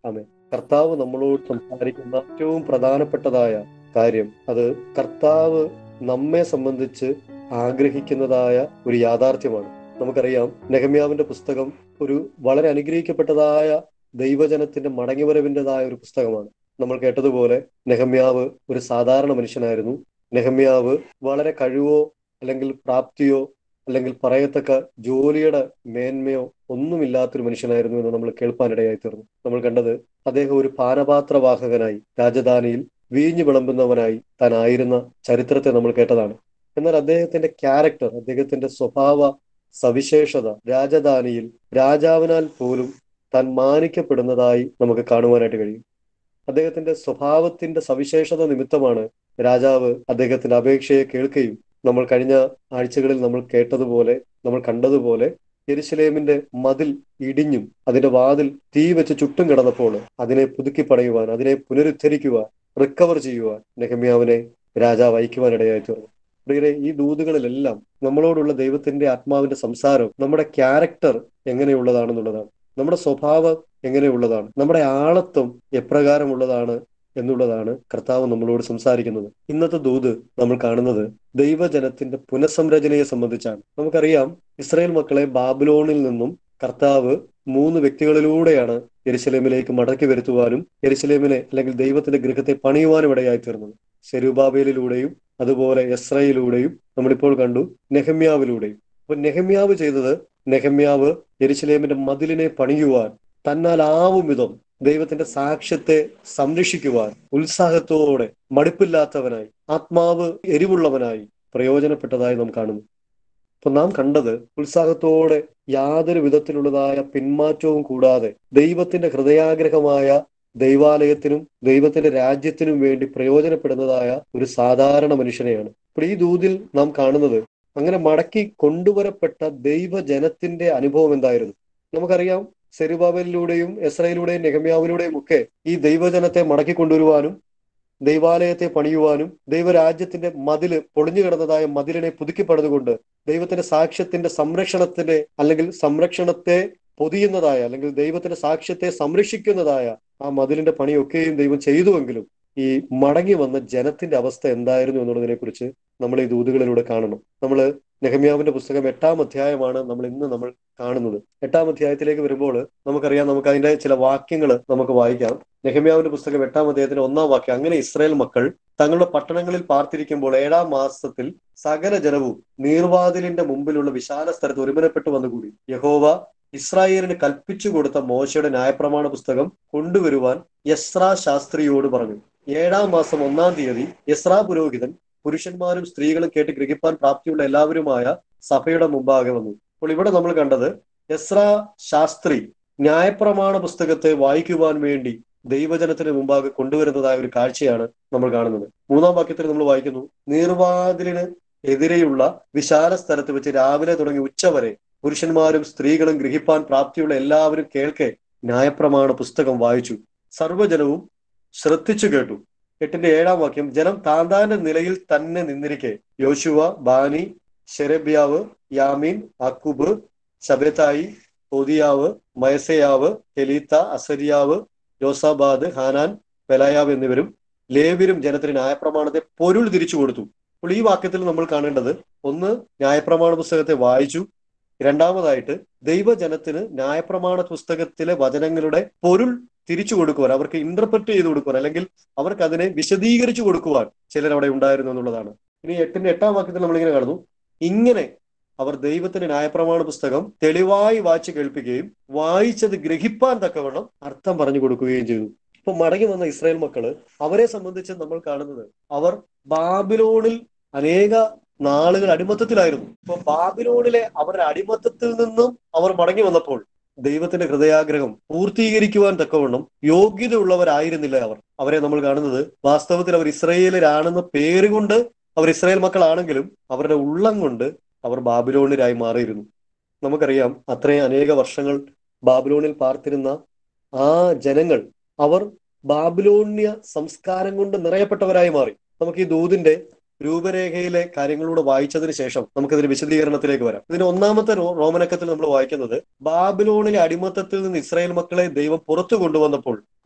ആമേ കർത്താവ് നമ്മളോട് സംസാരിക്കുന്ന ഏറ്റവും പ്രധാനപ്പെട്ടതായ കാര്യം അത് കർത്താവ് നമ്മെ സംബന്ധിച്ച് ആഗ്രഹിക്കുന്നതായ ഒരു യാഥാർത്ഥ്യമാണ് നമുക്കറിയാം നെഹമ്യാവിന്റെ പുസ്തകം ഒരു വളരെ അനുഗ്രഹിക്കപ്പെട്ടതായ ദൈവജനത്തിന്റെ മടങ്ങിവരവിൻ്റെതായ ഒരു പുസ്തകമാണ് നമ്മൾ കേട്ടതുപോലെ നെഹമ്യാവ് ഒരു സാധാരണ മനുഷ്യനായിരുന്നു നെഹമ്യാവ് വളരെ കഴിവോ അല്ലെങ്കിൽ പ്രാപ്തിയോ അല്ലെങ്കിൽ പറയത്തക്ക ജോലിയുടെ മേന്മയോ ഒന്നുമില്ലാത്തൊരു മനുഷ്യനായിരുന്നു എന്ന് നമ്മൾ കേൾപ്പാനിടയായി തീർന്നു നമ്മൾ കണ്ടത് അദ്ദേഹം ഒരു പാനപാത്രവാഹകനായി രാജധാനിയിൽ വീഞ്ഞു വിളമ്പുന്നവനായി താനായിരുന്ന ചരിത്രത്തെ നമ്മൾ കേട്ടതാണ് എന്നാൽ അദ്ദേഹത്തിന്റെ ക്യാരക്ടർ അദ്ദേഹത്തിന്റെ സ്വഭാവ സവിശേഷത രാജധാനിയിൽ രാജാവിനാൽ പോലും താൻ മാനിക്കപ്പെടുന്നതായി നമുക്ക് കാണുവാനായിട്ട് കഴിയും അദ്ദേഹത്തിന്റെ സ്വഭാവത്തിന്റെ സവിശേഷത നിമിത്തമാണ് രാജാവ് അദ്ദേഹത്തിന്റെ അപേക്ഷയെ കേൾക്കുകയും നമ്മൾ കഴിഞ്ഞ ആഴ്ചകളിൽ നമ്മൾ കേട്ടതുപോലെ നമ്മൾ കണ്ടതുപോലെ യെരുശലേമിന്റെ മതിൽ ഇടിഞ്ഞും അതിന്റെ വാതിൽ തീ വെച്ച് ചുട്ടും കിടന്നപ്പോൾ അതിനെ പുതുക്കി പണയുവാൻ അതിനെ പുനരുദ്ധരിക്കുവാൻ റിക്കവർ ചെയ്യുവാൻ നെഹമ്യാവിനെ രാജാവ് അയക്കുവാനിടയായി തീർന്നു പ്രിയരെ ഈ ദൂതുകളിലെല്ലാം നമ്മളോടുള്ള ദൈവത്തിന്റെ ആത്മാവിന്റെ സംസാരം നമ്മുടെ ക്യാരക്ടർ എങ്ങനെയുള്ളതാണെന്നുള്ളതാണ് നമ്മുടെ സ്വഭാവം എങ്ങനെയുള്ളതാണ് നമ്മുടെ ആളത്വം എപ്രകാരമുള്ളതാണ് എന്നുള്ളതാണ് കർത്താവ് നമ്മളോട് സംസാരിക്കുന്നത് ഇന്നത്തെ ദൂത് നമ്മൾ കാണുന്നത് ദൈവജനത്തിന്റെ പുനഃസംരചനയെ സംബന്ധിച്ചാണ് നമുക്കറിയാം ഇസ്രായേൽ മക്കളെ ബാബിലോണിൽ നിന്നും കർത്താവ് മൂന്ന് വ്യക്തികളിലൂടെയാണ് യെരുശലേമിലേക്ക് മടക്കി വരുത്തുവാനും യെരുശലേമിനെ അല്ലെങ്കിൽ ദൈവത്തിന്റെ ഗൃഹത്തെ പണിയുവാനും ഇടയായി തീർന്നത് ശെരുബാബേലിലൂടെയും അതുപോലെ എസ്രയിലൂടെയും നമ്മളിപ്പോൾ കണ്ടു നെഹമ്യാവിലൂടെയും അപ്പൊ നെഹമ്യാവ് ചെയ്തത് നെഹമ്യാവ് യെരുശലേമിന്റെ മതിലിനെ പണിയുവാൻ തന്നാലാവും വിധം ദൈവത്തിന്റെ സാക്ഷ്യത്തെ സംരക്ഷിക്കുവാൻ ഉത്സാഹത്തോടെ മടുപ്പില്ലാത്തവനായി ആത്മാവ് എരിവുള്ളവനായി പ്രയോജനപ്പെട്ടതായി നാം കാണുന്നു അപ്പൊ നാം കണ്ടത് ഉത്സാഹത്തോടെ യാതൊരു വിധത്തിലുള്ളതായ പിന്മാറ്റവും കൂടാതെ ദൈവത്തിന്റെ ഹൃദയാഗ്രഹമായ ദൈവാലയത്തിനും ദൈവത്തിന്റെ രാജ്യത്തിനും വേണ്ടി പ്രയോജനപ്പെടുന്നതായ ഒരു സാധാരണ മനുഷ്യനെയാണ് അപ്പോൾ ഈ ദൂതിൽ നാം കാണുന്നത് അങ്ങനെ മടക്കി കൊണ്ടുവരപ്പെട്ട ദൈവജനത്തിന്റെ അനുഭവം എന്തായിരുന്നു നമുക്കറിയാം സെരുബാബലിലൂടെയും എസ്രയിലൂടെയും നെഹമ്യാവിലൂടെയും ഒക്കെ ഈ ദൈവജനത്തെ മടക്കി കൊണ്ടുവരുവാനും ദൈവാലയത്തെ പണിയുവാനും ദൈവരാജ്യത്തിന്റെ മതില് പൊളിഞ്ഞു കിടന്നതായ മതിലിനെ പുതുക്കി പണിതുകൊണ്ട് ദൈവത്തിന്റെ സാക്ഷ്യത്തിന്റെ സംരക്ഷണത്തിന്റെ അല്ലെങ്കിൽ സംരക്ഷണത്തെ പൊതിയുന്നതായ അല്ലെങ്കിൽ ദൈവത്തിന്റെ സാക്ഷ്യത്തെ സംരക്ഷിക്കുന്നതായ ആ മതിലിന്റെ പണിയൊക്കെയും ദൈവം ചെയ്തുവെങ്കിലും ഈ മടങ്ങി വന്ന ജനത്തിന്റെ അവസ്ഥ എന്തായിരുന്നു എന്നുള്ളതിനെ കുറിച്ച് നമ്മൾ ഈ ദൂതുകളിലൂടെ കാണണം നമ്മൾ നെഹമ്യാവിന്റെ പുസ്തകം എട്ടാം അധ്യായമാണ് നമ്മൾ ഇന്ന് നമ്മൾ കാണുന്നത് എട്ടാം അധ്യായത്തിലേക്ക് വരുമ്പോൾ നമുക്കറിയാം നമുക്ക് അതിന്റെ ചില വാക്യങ്ങൾ നമുക്ക് വായിക്കാം നെഹമ്യാവിന്റെ പുസ്തകം എട്ടാം അധ്യായത്തിന്റെ ഒന്നാം വാക്യം അങ്ങനെ ഇസ്രായേൽ മക്കൾ തങ്ങളുടെ പട്ടണങ്ങളിൽ പാർത്തിരിക്കുമ്പോൾ ഏഴാം മാസത്തിൽ സകല ജനവും നീർവാതിലിന്റെ മുമ്പിലുള്ള വിശാല സ്ഥലത്ത് ഒരുമനപ്പെട്ടു വന്നുകൂടി യഹോവ ഇസ്രായേലിന് കൽപ്പിച്ചു കൊടുത്ത മോശയുടെ ന്യായപ്രമാണ പുസ്തകം കൊണ്ടുവരുവാൻ യസ്രാ ശാസ്ത്രിയോട് പറഞ്ഞു ഏഴാം മാസം ഒന്നാം തീയതി യസ്രാ പുരോഹിതൻ പുരുഷന്മാരും സ്ത്രീകളും കേട്ട് ഗ്രഹിപ്പാൻ പ്രാപ്തിയുള്ള എല്ലാവരുമായ സഭയുടെ മുമ്പാകെ വന്നു അപ്പോൾ ഇവിടെ നമ്മൾ കണ്ടത് യസ്ര ശാസ്ത്രി ന്യായപ്രമാണ പുസ്തകത്തെ വായിക്കുവാൻ വേണ്ടി ദൈവജനത്തിന് മുമ്പാകെ കൊണ്ടുവരുന്നതായ ഒരു കാഴ്ചയാണ് നമ്മൾ കാണുന്നത് മൂന്നാം വാക്യത്തിൽ നമ്മൾ വായിക്കുന്നു നീർവാതിലിന് എതിരെയുള്ള വിശാല സ്ഥലത്ത് വെച്ച് രാവിലെ തുടങ്ങി ഉച്ചവരെ പുരുഷന്മാരും സ്ത്രീകളും ഗ്രഹിപ്പാൻ പ്രാപ്തിയുള്ള എല്ലാവരും കേൾക്കെ ന്യായപ്രമാണ പുസ്തകം വായിച്ചു സർവ്വജനവും ശ്രദ്ധിച്ചു കേട്ടു എട്ടിന്റെ ഏഴാം വാക്യം ജനം താന്താന്റെ നിലയിൽ തന്നെ നിന്നിരിക്കെ യോശുവ ബാനി ഷെരബ്യാവ് യാമീൻ അക്കുബ് ശബേതായി ഒദിയാവ് മയസയാവ് കെലീത്ത അസരിയാവ് ജോസാബാദ് ഹാനാൻ പെലായാവ് എന്നിവരും ലേവ്യരും ജനത്തിന് ന്യായപ്രമാണത്തെ പൊരുൾ തിരിച്ചു കൊടുത്തു അപ്പോൾ ഈ വാക്യത്തിൽ നമ്മൾ കാണേണ്ടത് ഒന്ന് ന്യായപ്രമാണ പുസ്തകത്തെ വായിച്ചു രണ്ടാമതായിട്ട് ദൈവജനത്തിന് ന്യായപ്രമാണ പുസ്തകത്തിലെ വചനങ്ങളുടെ പൊരുൾ തിരിച്ചു കൊടുക്കുവാൻ അവർക്ക് ഇന്റർപ്രറ്റ് ചെയ്ത് കൊടുക്കുവാൻ അല്ലെങ്കിൽ അവർക്ക് അതിനെ വിശദീകരിച്ചു കൊടുക്കുവാൻ ചിലർ അവിടെ ഉണ്ടായിരുന്നു എന്നുള്ളതാണ് ഇനി എട്ടിന്റെ എട്ടാം വാക്യത്തിൽ നമ്മളിങ്ങനെ കാണുന്നു ഇങ്ങനെ അവർ ദൈവത്തിന്റെ ന്യായപ്രമാണ പുസ്തകം തെളിവായി വായിച്ച് കേൾപ്പിക്കുകയും വായിച്ചത് ഗ്രഹിപ്പാൻ തക്കവണ്ണം അർത്ഥം പറഞ്ഞു കൊടുക്കുകയും ചെയ്തു ഇപ്പൊ മടങ്ങി വന്ന ഇസ്രായേൽ മക്കള് അവരെ സംബന്ധിച്ച് നമ്മൾ കാണുന്നത് അവർ ബാബിലോണിൽ അനേക നാളുകൾ അടിമത്തത്തിലായിരുന്നു ഇപ്പൊ ബാബിലോണിലെ അവരുടെ അടിമത്തത്തിൽ നിന്നും അവർ മടങ്ങി വന്നപ്പോൾ ദൈവത്തിന്റെ ഹൃദയാഗ്രഹം പൂർത്തീകരിക്കുവാൻ തക്കവണ്ണം യോഗ്യതയുള്ളവരായിരുന്നില്ല അവർ അവരെ നമ്മൾ കാണുന്നത് വാസ്തവത്തിൽ അവർ ഇസ്രയേലരാണെന്ന പേരുകൊണ്ട് അവർ ഇസ്രായേൽ മക്കളാണെങ്കിലും അവരുടെ ഉള്ളം കൊണ്ട് അവർ ബാബിലോണിലായി മാറിയിരുന്നു നമുക്കറിയാം അത്രയും അനേക വർഷങ്ങൾ ബാബിലോണിൽ പാർത്തിരുന്ന ആ ജനങ്ങൾ അവർ ബാബിലോണ്യ സംസ്കാരം കൊണ്ട് നിറയപ്പെട്ടവരായി മാറി നമുക്ക് ഈ ദൂതിന്റെ രൂപരേഖയിലെ കാര്യങ്ങളൂടെ വായിച്ചതിന് ശേഷം നമുക്കതിന്റെ വിശദീകരണത്തിലേക്ക് വരാം ഇതിന്റെ ഒന്നാമത്തെ റോ റോമനക്കത്തിൽ നമ്മൾ വായിക്കുന്നത് ബാബിലോണിലെ അടിമത്തത്തിൽ നിന്ന് ഇസ്രായേൽ മക്കളെ ദൈവം പുറത്തു കൊണ്ടുവന്നപ്പോൾ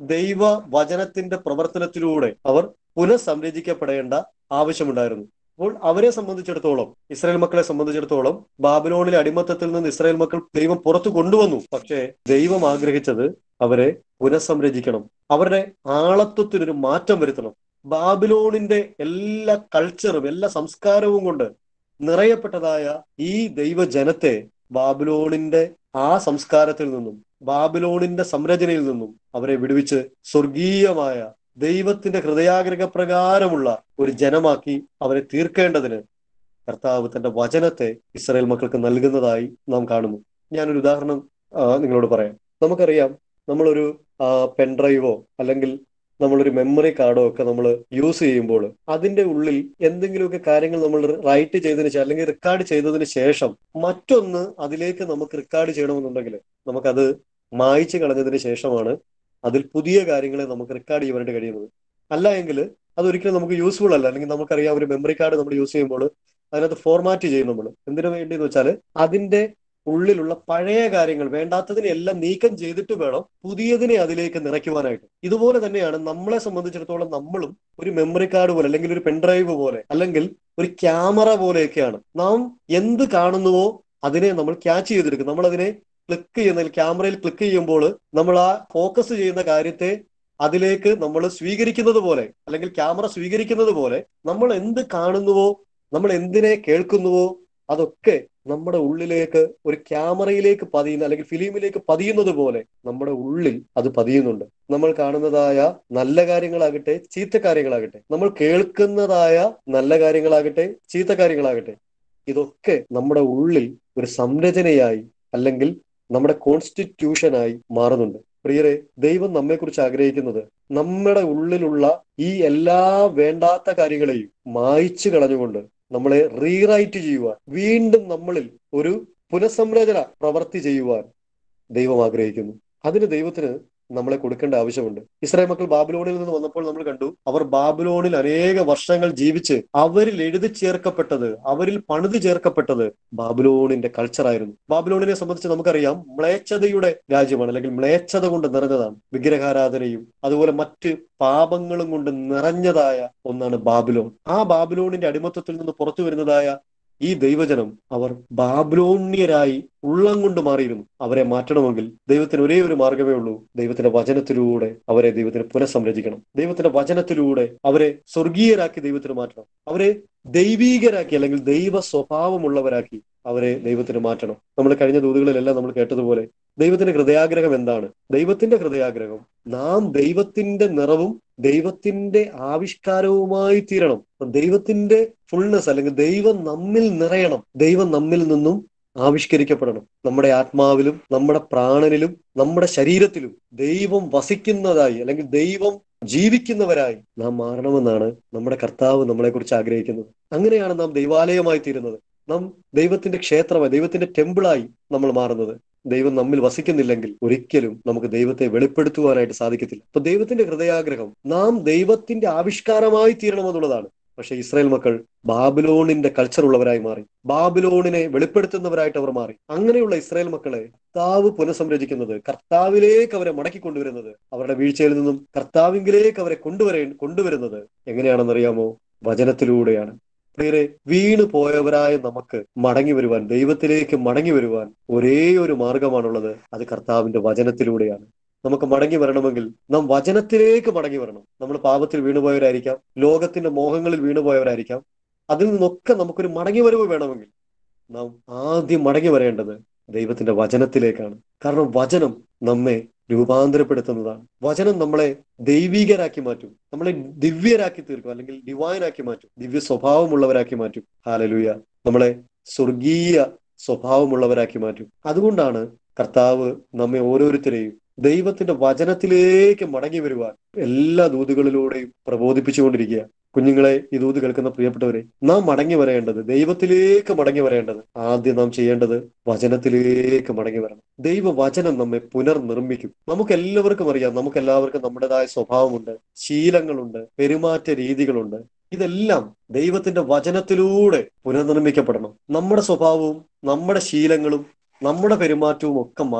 ദൈവ വചനത്തിന്റെ പ്രവർത്തനത്തിലൂടെ അവർ പുനഃസംരചിക്കപ്പെടേണ്ട ആവശ്യമുണ്ടായിരുന്നു അപ്പോൾ അവരെ സംബന്ധിച്ചിടത്തോളം ഇസ്രായേൽ മക്കളെ സംബന്ധിച്ചിടത്തോളം ബാബിലോണിലെ അടിമത്തത്തിൽ നിന്ന് ഇസ്രായേൽ മക്കൾ ദൈവം പുറത്തു കൊണ്ടുവന്നു പക്ഷേ ദൈവം ആഗ്രഹിച്ചത് അവരെ പുനഃസംരചിക്കണം അവരുടെ ആളത്വത്തിനൊരു മാറ്റം വരുത്തണം ബാബിലോണിന്റെ എല്ലാ കൾച്ചറും എല്ലാ സംസ്കാരവും കൊണ്ട് നിറയപ്പെട്ടതായ ഈ ദൈവജനത്തെ ബാബിലോണിന്റെ ആ സംസ്കാരത്തിൽ നിന്നും ബാബിലോണിന്റെ സംരചനയിൽ നിന്നും അവരെ വിടുവിച്ച് സ്വർഗീയമായ ദൈവത്തിന്റെ ഹൃദയാഗ്രഹ പ്രകാരമുള്ള ഒരു ജനമാക്കി അവരെ തീർക്കേണ്ടതിന് കർത്താവ് തന്റെ വചനത്തെ ഇസ്രായേൽ മക്കൾക്ക് നൽകുന്നതായി നാം കാണുന്നു ഞാനൊരു ഉദാഹരണം ആ, നിങ്ങളോട് പറയാം നമുക്കറിയാം നമ്മളൊരു പെൻഡ്രൈവോ അല്ലെങ്കിൽ നമ്മളൊരു മെമ്മറി കാർഡോ ഒക്കെ നമ്മൾ യൂസ് ചെയ്യുമ്പോൾ അതിന്റെ ഉള്ളിൽ എന്തെങ്കിലുമൊക്കെ കാര്യങ്ങൾ നമ്മൾ റൈറ്റ് ചെയ്തതിന് ശേഷം അല്ലെങ്കിൽ റെക്കോർഡ് ചെയ്തതിന് ശേഷം മറ്റൊന്ന് അതിലേക്ക് നമുക്ക് റെക്കോർഡ് ചെയ്യണമെന്നുണ്ടെങ്കിൽ നമുക്കത് മായ്ച്ചു കളഞ്ഞതിന് ശേഷമാണ് അതിൽ പുതിയ കാര്യങ്ങളെ നമുക്ക് റെക്കോർഡ് ചെയ്യാനായിട്ട് കഴിയുന്നത് അല്ല എങ്കിൽ അതൊരിക്കലും നമുക്ക് യൂസ്ഫുൾ അല്ല അല്ലെങ്കിൽ നമുക്കറിയാം ഒരു മെമ്മറി കാർഡ് നമ്മൾ യൂസ് ചെയ്യുമ്പോൾ അതിനകത്ത് ഫോർമാറ്റ് ചെയ്യും നമ്മൾ എന്തിനു വേണ്ടി എന്ന് വെച്ചാൽ അതിന്റെ ഉള്ളിലുള്ള പഴയ കാര്യങ്ങൾ വേണ്ടാത്തതിനെ എല്ലാം നീക്കം ചെയ്തിട്ട് വേണം പുതിയതിനെ അതിലേക്ക് നിറയ്ക്കുവാനായിട്ട് ഇതുപോലെ തന്നെയാണ് നമ്മളെ സംബന്ധിച്ചിടത്തോളം നമ്മളും ഒരു മെമ്മറി കാർഡ് പോലെ അല്ലെങ്കിൽ ഒരു പെൻഡ്രൈവ് പോലെ അല്ലെങ്കിൽ ഒരു ക്യാമറ പോലെയൊക്കെയാണ് നാം എന്ത് കാണുന്നുവോ അതിനെ നമ്മൾ ക്യാച്ച് ചെയ്തെടുക്കും നമ്മൾ അതിനെ ക്ലിക്ക് ചെയ്യുന്ന ക്യാമറയിൽ ക്ലിക്ക് ചെയ്യുമ്പോൾ നമ്മൾ ആ ഫോക്കസ് ചെയ്യുന്ന കാര്യത്തെ അതിലേക്ക് നമ്മൾ സ്വീകരിക്കുന്നത് പോലെ അല്ലെങ്കിൽ ക്യാമറ സ്വീകരിക്കുന്നത് പോലെ നമ്മൾ എന്ത് കാണുന്നുവോ നമ്മൾ എന്തിനെ കേൾക്കുന്നുവോ അതൊക്കെ നമ്മുടെ ഉള്ളിലേക്ക് ഒരു ക്യാമറയിലേക്ക് പതിയുന്ന അല്ലെങ്കിൽ ഫിലിമിലേക്ക് പതിയുന്നത് പോലെ നമ്മുടെ ഉള്ളിൽ അത് പതിയുന്നുണ്ട് നമ്മൾ കാണുന്നതായ നല്ല കാര്യങ്ങളാകട്ടെ ചീത്ത കാര്യങ്ങളാകട്ടെ നമ്മൾ കേൾക്കുന്നതായ നല്ല കാര്യങ്ങളാകട്ടെ ചീത്ത കാര്യങ്ങളാകട്ടെ ഇതൊക്കെ നമ്മുടെ ഉള്ളിൽ ഒരു സംരചനയായി അല്ലെങ്കിൽ നമ്മുടെ കോൺസ്റ്റിറ്റ്യൂഷനായി മാറുന്നുണ്ട് പ്രിയരെ ദൈവം നമ്മെക്കുറിച്ച് ആഗ്രഹിക്കുന്നത് നമ്മുടെ ഉള്ളിലുള്ള ഈ എല്ലാ വേണ്ടാത്ത കാര്യങ്ങളെയും മായ്ച്ചു കളഞ്ഞുകൊണ്ട് നമ്മളെ റീറൈറ്റ് ചെയ്യുവാൻ വീണ്ടും നമ്മളിൽ ഒരു പുനഃസംരചന പ്രവർത്തി ചെയ്യുവാൻ ദൈവം ആഗ്രഹിക്കുന്നു അതിന് ദൈവത്തിന് നമ്മളെ കൊടുക്കേണ്ട ആവശ്യമുണ്ട് ഇസ്രായേൽ മക്കൾ ബാബിലോണിൽ നിന്ന് വന്നപ്പോൾ നമ്മൾ കണ്ടു അവർ ബാബിലോണിൽ അനേക വർഷങ്ങൾ ജീവിച്ച് അവരിൽ എഴുതി ചേർക്കപ്പെട്ടത് അവരിൽ പണിത് ചേർക്കപ്പെട്ടത് ബാബിലോണിന്റെ കൾച്ചറായിരുന്നു ബാബിലോണിനെ സംബന്ധിച്ച് നമുക്കറിയാം മ്ലേച്ഛതയുടെ രാജ്യമാണ് അല്ലെങ്കിൽ മ്ലേച്ഛത കൊണ്ട് നിറഞ്ഞതാണ് വിഗ്രഹാരാധനയും അതുപോലെ മറ്റ് പാപങ്ങളും കൊണ്ട് നിറഞ്ഞതായ ഒന്നാണ് ബാബിലോൺ ആ ബാബിലോണിന്റെ അടിമത്തത്തിൽ നിന്ന് പുറത്തു വരുന്നതായ ഈ ദൈവജനം അവർ ബാബ്ലോണ്യരായി ഉള്ളം കൊണ്ട് മാറിയിരുന്നു അവരെ മാറ്റണമെങ്കിൽ ദൈവത്തിന് ഒരേ ഒരു മാർഗമേ ഉള്ളൂ ദൈവത്തിന്റെ വചനത്തിലൂടെ അവരെ ദൈവത്തിന് പുനഃസംരചിക്കണം ദൈവത്തിന്റെ വചനത്തിലൂടെ അവരെ സ്വർഗീയരാക്കി ദൈവത്തിന് മാറ്റണം അവരെ ദൈവീകരാക്കി അല്ലെങ്കിൽ ദൈവ സ്വഭാവമുള്ളവരാക്കി അവരെ ദൈവത്തിന് മാറ്റണം നമ്മൾ കഴിഞ്ഞ ദൂതുകളിലെല്ലാം നമ്മൾ കേട്ടതുപോലെ ദൈവത്തിന്റെ ഹൃദയാഗ്രഹം എന്താണ് ദൈവത്തിന്റെ ഹൃദയാഗ്രഹം നാം ദൈവത്തിന്റെ നിറവും ദൈവത്തിന്റെ ആവിഷ്കാരവുമായി തീരണം ദൈവത്തിന്റെ ഫുൾനെസ് അല്ലെങ്കിൽ ദൈവം നമ്മിൽ നിറയണം ദൈവം നമ്മിൽ നിന്നും ആവിഷ്കരിക്കപ്പെടണം നമ്മുടെ ആത്മാവിലും നമ്മുടെ പ്രാണനിലും നമ്മുടെ ശരീരത്തിലും ദൈവം വസിക്കുന്നതായി അല്ലെങ്കിൽ ദൈവം ജീവിക്കുന്നവരായി നാം മാറണമെന്നാണ് നമ്മുടെ കർത്താവ് നമ്മളെക്കുറിച്ച് ആഗ്രഹിക്കുന്നത് അങ്ങനെയാണ് നാം ദൈവാലയമായി തീരുന്നത് നാം ദൈവത്തിന്റെ ക്ഷേത്രമായി ദൈവത്തിന്റെ ടെമ്പിളായി നമ്മൾ മാറുന്നത് ദൈവം നമ്മിൽ വസിക്കുന്നില്ലെങ്കിൽ ഒരിക്കലും നമുക്ക് ദൈവത്തെ വെളിപ്പെടുത്തുവാനായിട്ട് സാധിക്കത്തില്ല അപ്പൊ ദൈവത്തിന്റെ ഹൃദയാഗ്രഹം നാം ദൈവത്തിന്റെ ആവിഷ്കാരമായി തീരണമെന്നുള്ളതാണ് പക്ഷെ ഇസ്രായേൽ മക്കൾ ബാബിലോണിന്റെ കൾച്ചർ ഉള്ളവരായി മാറി ബാബിലോണിനെ വെളിപ്പെടുത്തുന്നവരായിട്ട് അവർ മാറി അങ്ങനെയുള്ള ഇസ്രായേൽ മക്കളെ കർത്താവ് പുനഃസംരചിക്കുന്നത് കർത്താവിലേക്ക് അവരെ മടക്കി കൊണ്ടുവരുന്നത് അവരുടെ വീഴ്ചയിൽ നിന്നും കർത്താവിങ്കിലേക്ക് അവരെ കൊണ്ടുവരേ കൊണ്ടുവരുന്നത് എങ്ങനെയാണെന്നറിയാമോ വചനത്തിലൂടെയാണ് പ്രിയരെ വീണു പോയവരായ നമുക്ക് മടങ്ങി വരുവാൻ ദൈവത്തിലേക്ക് മടങ്ങി വരുവാൻ ഒരേ ഒരു മാർഗമാണുള്ളത് അത് കർത്താവിന്റെ വചനത്തിലൂടെയാണ് നമുക്ക് മടങ്ങി വരണമെങ്കിൽ നാം വചനത്തിലേക്ക് മടങ്ങി വരണം നമ്മൾ പാപത്തിൽ വീണുപോയവരായിരിക്കാം ലോകത്തിന്റെ മോഹങ്ങളിൽ വീണുപോയവരായിരിക്കാം അതിൽ നിന്നൊക്കെ നമുക്കൊരു മടങ്ങി വരവ് വേണമെങ്കിൽ നാം ആദ്യം മടങ്ങി വരേണ്ടത് ദൈവത്തിന്റെ വചനത്തിലേക്കാണ് കാരണം വചനം നമ്മെ രൂപാന്തരപ്പെടുത്തുന്നതാണ് വചനം നമ്മളെ ദൈവികരാക്കി മാറ്റും നമ്മളെ ദിവ്യരാക്കി തീർക്കും അല്ലെങ്കിൽ ഡിവൈനാക്കി മാറ്റും ദിവ്യ സ്വഭാവമുള്ളവരാക്കി മാറ്റും ഹാലലൂയ നമ്മളെ സ്വർഗീയ സ്വഭാവമുള്ളവരാക്കി മാറ്റും അതുകൊണ്ടാണ് കർത്താവ് നമ്മെ ഓരോരുത്തരെയും ദൈവത്തിന്റെ വചനത്തിലേക്ക് മടങ്ങി വരുവാൻ എല്ലാ ദൂതുകളിലൂടെയും പ്രബോധിപ്പിച്ചുകൊണ്ടിരിക്കുക കുഞ്ഞുങ്ങളെ ഈ ദൂത് കേൾക്കുന്ന പ്രിയപ്പെട്ടവരെ നാം മടങ്ങി വരേണ്ടത് ദൈവത്തിലേക്ക് മടങ്ങി വരേണ്ടത് ആദ്യം നാം ചെയ്യേണ്ടത് വചനത്തിലേക്ക് മടങ്ങി വരണം ദൈവ വചനം നമ്മെ പുനർനിർമ്മിക്കും നമുക്ക് എല്ലാവർക്കും അറിയാം നമുക്ക് എല്ലാവർക്കും നമ്മുടേതായ സ്വഭാവമുണ്ട് ശീലങ്ങളുണ്ട് പെരുമാറ്റ രീതികളുണ്ട് ഇതെല്ലാം ദൈവത്തിന്റെ വചനത്തിലൂടെ പുനർനിർമ്മിക്കപ്പെടണം നമ്മുടെ സ്വഭാവവും നമ്മുടെ ശീലങ്ങളും നമ്മുടെ പെരുമാറ്റവും ഒക്കെ മാറി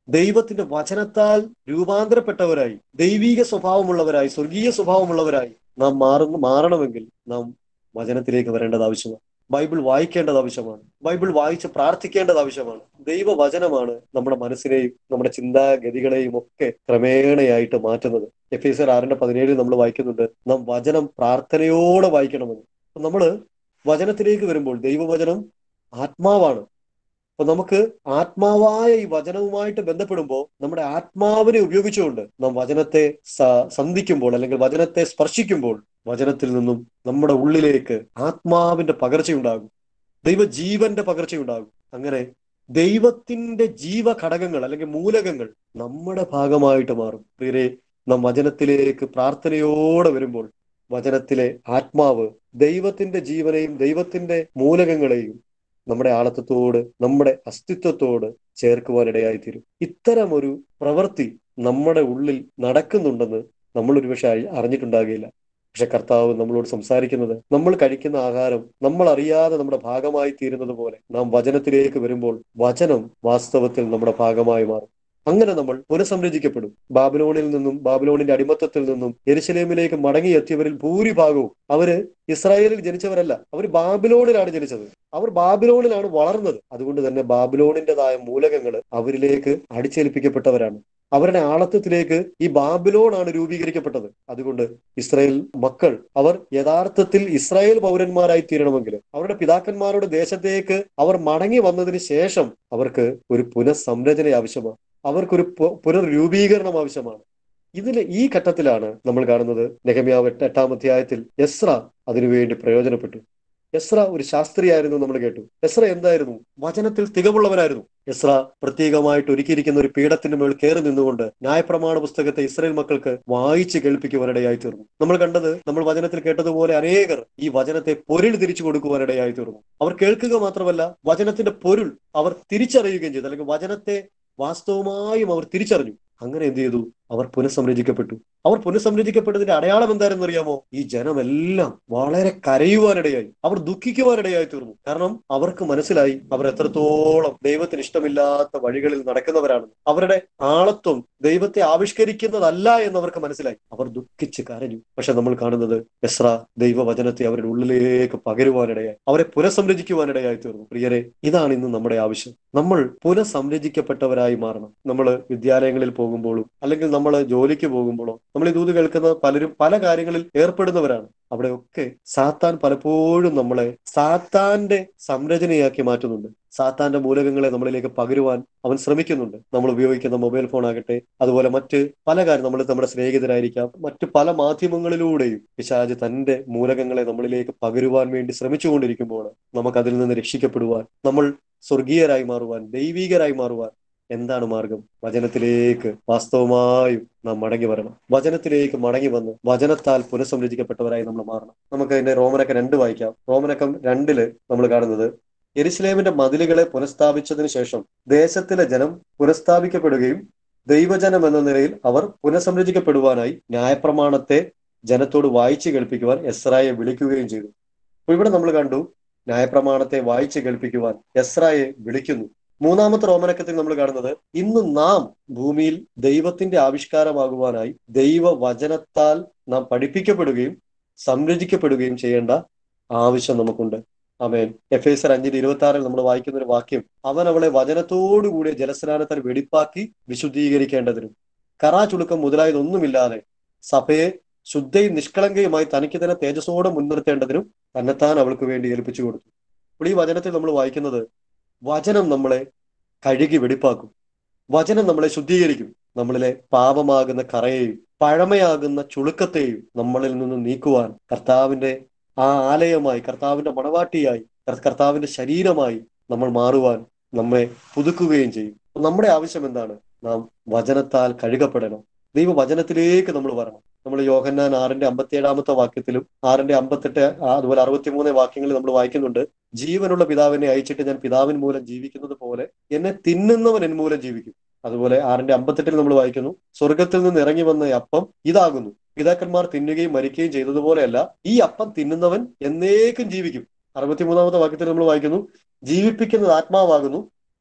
ദൈവത്തിന്റെ വചനത്താൽ രൂപാന്തരപ്പെട്ടവരായി ദൈവീക സ്വഭാവമുള്ളവരായി സ്വർഗീയ സ്വഭാവമുള്ളവരായി നാം മാറുന്ന മാറണമെങ്കിൽ നാം വചനത്തിലേക്ക് വരേണ്ടത് ആവശ്യമാണ് ബൈബിൾ വായിക്കേണ്ടത് ആവശ്യമാണ് ബൈബിൾ വായിച്ച് പ്രാർത്ഥിക്കേണ്ടത് ആവശ്യമാണ് ദൈവവചനമാണ് നമ്മുടെ മനസ്സിനെയും നമ്മുടെ ചിന്താഗതികളെയും ഒക്കെ ക്രമേണയായിട്ട് മാറ്റുന്നത് എഫ് എസ് ആറിന്റെ പതിനേഴിൽ നമ്മൾ വായിക്കുന്നുണ്ട് നാം വചനം പ്രാർത്ഥനയോടെ വായിക്കണമെന്ന് അപ്പൊ നമ്മള് വചനത്തിലേക്ക് വരുമ്പോൾ ദൈവവചനം ആത്മാവാണ് അപ്പൊ നമുക്ക് ആത്മാവായ ഈ വചനവുമായിട്ട് ബന്ധപ്പെടുമ്പോൾ നമ്മുടെ ആത്മാവിനെ ഉപയോഗിച്ചുകൊണ്ട് നാം വചനത്തെ സന്ധിക്കുമ്പോൾ അല്ലെങ്കിൽ വചനത്തെ സ്പർശിക്കുമ്പോൾ വചനത്തിൽ നിന്നും നമ്മുടെ ഉള്ളിലേക്ക് ആത്മാവിന്റെ പകർച്ചയുണ്ടാകും ദൈവജീവന്റെ പകർച്ചയുണ്ടാകും അങ്ങനെ ദൈവത്തിന്റെ ജീവഘടകങ്ങൾ അല്ലെങ്കിൽ മൂലകങ്ങൾ നമ്മുടെ ഭാഗമായിട്ട് മാറും പ്രിയരെ നാം വചനത്തിലേക്ക് പ്രാർത്ഥനയോടെ വരുമ്പോൾ വചനത്തിലെ ആത്മാവ് ദൈവത്തിന്റെ ജീവനെയും ദൈവത്തിന്റെ മൂലകങ്ങളെയും നമ്മുടെ ആളത്വത്തോട് നമ്മുടെ അസ്തിത്വത്തോട് ചേർക്കുവാനിടയായി തീരും ഇത്തരം ഒരു പ്രവൃത്തി നമ്മുടെ ഉള്ളിൽ നടക്കുന്നുണ്ടെന്ന് നമ്മൾ ഒരുപക്ഷെ അറിഞ്ഞിട്ടുണ്ടാകുകയില്ല പക്ഷെ കർത്താവ് നമ്മളോട് സംസാരിക്കുന്നത് നമ്മൾ കഴിക്കുന്ന ആഹാരം നമ്മൾ അറിയാതെ നമ്മുടെ ഭാഗമായി തീരുന്നത് പോലെ നാം വചനത്തിലേക്ക് വരുമ്പോൾ വചനം വാസ്തവത്തിൽ നമ്മുടെ ഭാഗമായി മാറും അങ്ങനെ നമ്മൾ പുനഃസംരചിക്കപ്പെടും ബാബിലോണിൽ നിന്നും ബാബിലോണിന്റെ അടിമത്തത്തിൽ നിന്നും എരുശലേമിലേക്ക് മടങ്ങിയെത്തിയവരിൽ ഭൂരിഭാഗവും അവര് ഇസ്രായേലിൽ ജനിച്ചവരല്ല അവർ ബാബിലോണിലാണ് ജനിച്ചത് അവർ ബാബിലോണിലാണ് വളർന്നത് അതുകൊണ്ട് തന്നെ ബാബിലോണിന്റേതായ മൂലകങ്ങൾ അവരിലേക്ക് അടിച്ചേൽപ്പിക്കപ്പെട്ടവരാണ് അവരുടെ ആളത്വത്തിലേക്ക് ഈ ബാബിലോണാണ് രൂപീകരിക്കപ്പെട്ടത് അതുകൊണ്ട് ഇസ്രായേൽ മക്കൾ അവർ യഥാർത്ഥത്തിൽ ഇസ്രായേൽ പൗരന്മാരായി തീരണമെങ്കിൽ അവരുടെ പിതാക്കന്മാരുടെ ദേശത്തേക്ക് അവർ മടങ്ങി വന്നതിന് ശേഷം അവർക്ക് ഒരു പുനഃസംരചന ആവശ്യമാണ് അവർക്കൊരു പുനർരൂപീകരണം ആവശ്യമാണ് ഇതിൽ ഈ ഘട്ടത്തിലാണ് നമ്മൾ കാണുന്നത് നെഹമ്യാവ് എട്ടാം അധ്യായത്തിൽ എസ്ര അതിനുവേണ്ടി പ്രയോജനപ്പെട്ടു എസ്ര ഒരു ശാസ്ത്രിയായിരുന്നു നമ്മൾ കേട്ടു എസ്ര എന്തായിരുന്നു വചനത്തിൽ തികവുള്ളവനായിരുന്നു എസ്ര പ്രത്യേകമായിട്ട് ഒരുക്കിയിരിക്കുന്ന ഒരു പീഠത്തിന്റെ മേൽ കയറി നിന്നുകൊണ്ട് ന്യായപ്രമാണ പുസ്തകത്തെ ഇസ്രായേൽ മക്കൾക്ക് വായിച്ച് കേൾപ്പിക്കുവാനിടയായി തീർന്നു നമ്മൾ കണ്ടത് നമ്മൾ വചനത്തിൽ കേട്ടതുപോലെ അനേകർ ഈ വചനത്തെ പൊരുൾ തിരിച്ചു കൊടുക്കുവാനിടയായി തീർന്നു അവർ കേൾക്കുക മാത്രമല്ല വചനത്തിന്റെ പൊരുൾ അവർ തിരിച്ചറിയുകയും ചെയ്തു അല്ലെങ്കിൽ വചനത്തെ വാസ്തവമായും അവർ തിരിച്ചറിഞ്ഞു അങ്ങനെ എന്ത് ചെയ്തു അവർ പുനഃസംരചിക്കപ്പെട്ടു അവർ പുനഃസംരചിക്കപ്പെട്ടതിന്റെ അടയാളം എന്താണെന്ന് അറിയാമോ ഈ ജനമെല്ലാം വളരെ കരയുവാനിടയായി അവർ ദുഃഖിക്കുവാനിടയായി തീർന്നു കാരണം അവർക്ക് മനസ്സിലായി അവർ എത്രത്തോളം ദൈവത്തിന് ഇഷ്ടമില്ലാത്ത വഴികളിൽ നടക്കുന്നവരാണ് അവരുടെ ആളത്വം ദൈവത്തെ ആവിഷ്കരിക്കുന്നതല്ല എന്നവർക്ക് മനസ്സിലായി അവർ ദുഃഖിച്ച് കരഞ്ഞു പക്ഷെ നമ്മൾ കാണുന്നത് എസ്ര ദൈവവചനത്തെ അവരുടെ ഉള്ളിലേക്ക് പകരുവാനിടയായി അവരെ പുനഃസംരചിക്കുവാനിടയായി തീർന്നു പ്രിയരെ ഇതാണ് ഇന്ന് നമ്മുടെ ആവശ്യം നമ്മൾ പുനഃസംരചിക്കപ്പെട്ടവരായി മാറണം നമ്മൾ വിദ്യാലയങ്ങളിൽ പോകുമ്പോഴും അല്ലെങ്കിൽ നമ്മൾ ജോലിക്ക് പോകുമ്പോഴോ നമ്മൾ ഈ ദൂത് കേൾക്കുന്ന പലരും പല കാര്യങ്ങളിൽ ഏർപ്പെടുന്നവരാണ് അവിടെയൊക്കെ സാത്താൻ പലപ്പോഴും നമ്മളെ സാത്താന്റെ സംരചനയാക്കി മാറ്റുന്നുണ്ട് സാത്താന്റെ മൂലകങ്ങളെ നമ്മളിലേക്ക് പകരുവാൻ അവൻ ശ്രമിക്കുന്നുണ്ട് നമ്മൾ ഉപയോഗിക്കുന്ന മൊബൈൽ ഫോൺ ആകട്ടെ അതുപോലെ മറ്റ് പല കാര്യം നമ്മൾ നമ്മുടെ സ്നേഹിതരായിരിക്കാം മറ്റ് പല മാധ്യമങ്ങളിലൂടെയും പിശാജ് തന്റെ മൂലകങ്ങളെ നമ്മളിലേക്ക് പകരുവാൻ വേണ്ടി ശ്രമിച്ചുകൊണ്ടിരിക്കുമ്പോൾ നമുക്ക് അതിൽ നിന്ന് രക്ഷിക്കപ്പെടുവാൻ നമ്മൾ സ്വർഗീയരായി മാറുവാൻ ദൈവീകരായി മാറുവാൻ എന്താണ് മാർഗം വചനത്തിലേക്ക് വാസ്തവമായും നാം മടങ്ങി വരണം വചനത്തിലേക്ക് മടങ്ങി വന്ന് വചനത്താൽ പുനഃസംരചിക്കപ്പെട്ടവരായി നമ്മൾ മാറണം നമുക്ക് അതിന്റെ റോമനക്കം രണ്ട് വായിക്കാം റോമനക്കം രണ്ടില് നമ്മൾ കാണുന്നത് എരുസലേമിന്റെ മതിലുകളെ പുനഃസ്ഥാപിച്ചതിന് ശേഷം ദേശത്തിലെ ജനം പുനഃസ്ഥാപിക്കപ്പെടുകയും ദൈവജനം എന്ന നിലയിൽ അവർ പുനഃസംരചിക്കപ്പെടുവാനായി ന്യായപ്രമാണത്തെ ജനത്തോട് വായിച്ചു കേൾപ്പിക്കുവാൻ എസ്രായെ വിളിക്കുകയും ചെയ്തു അപ്പൊ ഇവിടെ നമ്മൾ കണ്ടു ന്യായപ്രമാണത്തെ വായിച്ചു കേൾപ്പിക്കുവാൻ എസ്രായെ വിളിക്കുന്നു മൂന്നാമത്തെ റോമനക്കത്തിൽ നമ്മൾ കാണുന്നത് ഇന്ന് നാം ഭൂമിയിൽ ദൈവത്തിന്റെ ആവിഷ്കാരമാകുവാനായി ദൈവവചനത്താൽ നാം പഠിപ്പിക്കപ്പെടുകയും സംരചിക്കപ്പെടുകയും ചെയ്യേണ്ട ആവശ്യം നമുക്കുണ്ട് അമേൻ എഫ് എസ് അഞ്ചിന്റെ ഇരുപത്തി ആറിൽ നമ്മൾ വായിക്കുന്ന ഒരു വാക്യം അവൻ അവളെ വചനത്തോടുകൂടിയ ജലസ്നാനത്താൽ വെടിപ്പാക്കി വിശുദ്ധീകരിക്കേണ്ടതിനും കറാ ചുളുക്കം മുതലായതൊന്നുമില്ലാതെ സഭയെ ശുദ്ധയും നിഷ്കളങ്കയുമായി തനിക്ക് തന്നെ തേജസ്സോടെ മുൻനിർത്തേണ്ടതിനും തന്നെത്താൻ അവൾക്ക് വേണ്ടി ഏൽപ്പിച്ചു കൊടുത്തു അപ്പോൾ ഈ വചനത്തിൽ നമ്മൾ വായിക്കുന്നത് വചനം നമ്മളെ കഴുകി വെടിപ്പാക്കും വചനം നമ്മളെ ശുദ്ധീകരിക്കും നമ്മളിലെ പാപമാകുന്ന കറയെയും പഴമയാകുന്ന ചുളുക്കത്തെയും നമ്മളിൽ നിന്ന് നീക്കുവാൻ കർത്താവിന്റെ ആ ആലയമായി കർത്താവിന്റെ മണവാട്ടിയായി കർത്താവിന്റെ ശരീരമായി നമ്മൾ മാറുവാൻ നമ്മെ പുതുക്കുകയും ചെയ്യും നമ്മുടെ ആവശ്യം എന്താണ് നാം വചനത്താൽ കഴുകപ്പെടണം ദൈവവചനത്തിലേക്ക് നമ്മൾ വരണം നമ്മൾ യോഹന്നാൻ ആറിന്റെ അമ്പത്തിയേഴാമത്തെ വാക്യത്തിലും ആറിന്റെ അമ്പത്തെട്ട് അതുപോലെ അറുപത്തിമൂന്ന് വാക്യങ്ങളിൽ നമ്മൾ വായിക്കുന്നുണ്ട് ജീവനുള്ള പിതാവിനെ അയച്ചിട്ട് ഞാൻ പിതാവിൻ മൂലം ജീവിക്കുന്നത് പോലെ എന്നെ തിന്നുന്നവൻ എൻ മൂലം ജീവിക്കും അതുപോലെ ആറിന്റെ അമ്പത്തെട്ടിൽ നമ്മൾ വായിക്കുന്നു സ്വർഗത്തിൽ നിന്ന് ഇറങ്ങി വന്ന അപ്പം ഇതാകുന്നു പിതാക്കന്മാർ തിന്നുകയും മരിക്കുകയും ചെയ്തതുപോലെയല്ല ഈ അപ്പം തിന്നുന്നവൻ എന്നേക്കും ജീവിക്കും അറുപത്തിമൂന്നാമത്തെ വാക്യത്തിൽ നമ്മൾ വായിക്കുന്നു ജീവിപ്പിക്കുന്നത് ആത്മാവാകുന്നു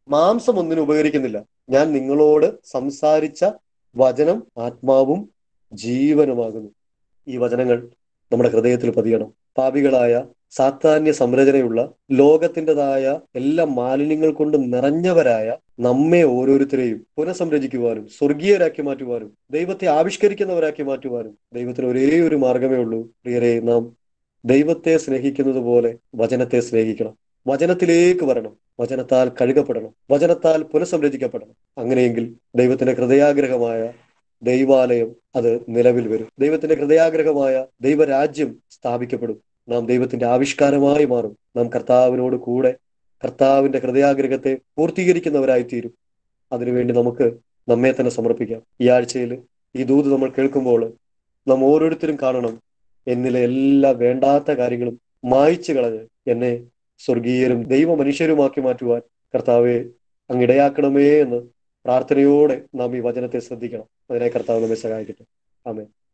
മാംസം ഒന്നിനും ഉപകരിക്കുന്നില്ല ഞാൻ നിങ്ങളോട് സംസാരിച്ച വചനം ആത്മാവും ജീവനുമാകുന്നു ഈ വചനങ്ങൾ നമ്മുടെ ഹൃദയത്തിൽ പതിയണം പാപികളായ സാത്താന്യ സംരചനയുള്ള ലോകത്തിൻ്റെതായ എല്ലാ മാലിന്യങ്ങൾ കൊണ്ട് നിറഞ്ഞവരായ നമ്മെ ഓരോരുത്തരെയും പുനഃസംരചിക്കുവാനും സ്വർഗീയരാക്കി മാറ്റുവാനും ദൈവത്തെ ആവിഷ്കരിക്കുന്നവരാക്കി മാറ്റുവാനും ദൈവത്തിന് ഒരേ ഒരു മാർഗമേ ഉള്ളൂ പ്രിയരെ നാം ദൈവത്തെ സ്നേഹിക്കുന്നത് പോലെ വചനത്തെ സ്നേഹിക്കണം വചനത്തിലേക്ക് വരണം വചനത്താൽ കഴുകപ്പെടണം വചനത്താൽ പുനഃസംരചിക്കപ്പെടണം അങ്ങനെയെങ്കിൽ ദൈവത്തിന്റെ ഹൃദയാഗ്രഹമായ ദൈവാലയം അത് നിലവിൽ വരും ദൈവത്തിന്റെ ഹൃദയാഗ്രഹമായ ദൈവരാജ്യം സ്ഥാപിക്കപ്പെടും നാം ദൈവത്തിന്റെ ആവിഷ്കാരമായി മാറും നാം കർത്താവിനോട് കൂടെ കർത്താവിന്റെ ഹൃദയാഗ്രഹത്തെ പൂർത്തീകരിക്കുന്നവരായി തീരും അതിനുവേണ്ടി നമുക്ക് നമ്മെ തന്നെ സമർപ്പിക്കാം ഈ ആഴ്ചയിൽ ഈ ദൂത് നമ്മൾ കേൾക്കുമ്പോൾ നാം ഓരോരുത്തരും കാണണം എന്നിലെ എല്ലാ വേണ്ടാത്ത കാര്യങ്ങളും മായ്ച്ചു കളഞ്ഞ് എന്നെ സ്വർഗീയരും ദൈവ മനുഷ്യരുമാക്കി മാറ്റുവാൻ കർത്താവെ അങ്ങിടയാക്കണമേ എന്ന് പ്രാർത്ഥനയോടെ നാം ഈ വചനത്തെ ശ്രദ്ധിക്കണം അതിനെ കർത്താവ് നമ്മെ സഹായിക്കട്ടെ ആമേ